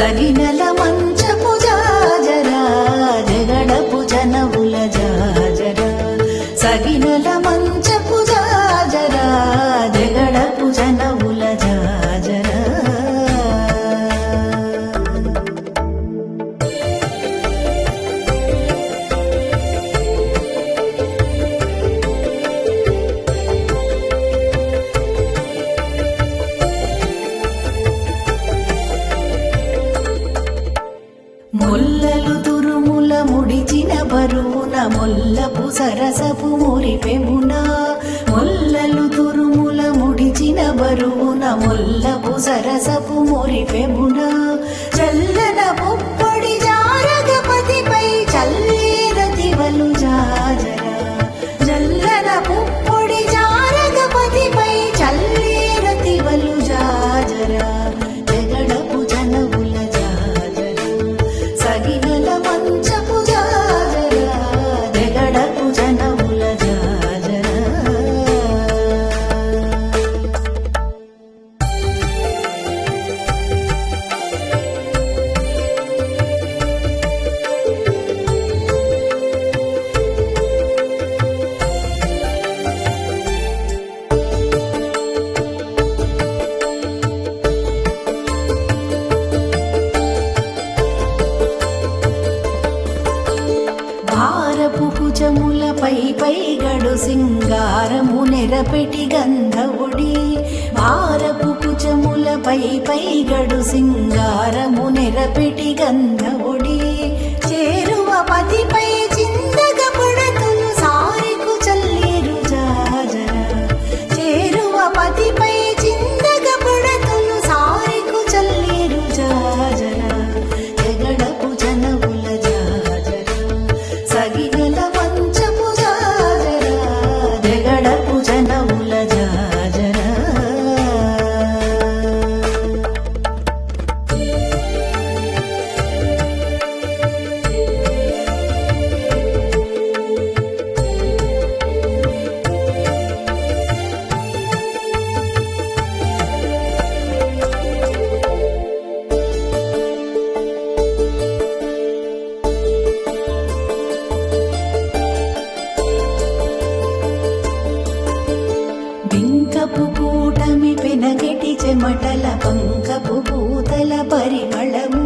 సగినల మంచపు జాజరా జగడపు జనవుల జాజరా సగినల మంచపు జాజరా జగడపు జనవుల జాజరా మొల్లలు తురుముల ముడిచిన బరువున మొల్లపు సరసపు మురిపెమున మొల్లలు తురుముల ముడిచిన బరువున మొల్లపు సరసపు మురిపెమున చల్లన పుప్పొడి జారగపతిపై చల్లేరతివలు జాజరా జల్లన పుప్పొడి జారగపతిపై చల్లేరతివలు జాజరా జగడపు జనవుల జాజరా సగినల మంచపు జాజరా జగడపు జనవుల జాజరా భారపు కుచములపై పై గడు సింగారము నెరపెటి గంధవుడి భారపు కుచములపై పై గడు సింగారము నెరపెటి గంధవుడి చేరువ పతిపై చిందగ పడతులు సారికు చల్లేరు జాజర చేరువ పతిపై చిందగ పడతులు సారికు చల్లేరు జాజర జగడపు జనవుల జాజర సగిగల మంచపు జాజర జగడపు జనవుల జాజర బింకపు కూటమి పెనగెటి చెమటల పంకపు పూతల పరిమళము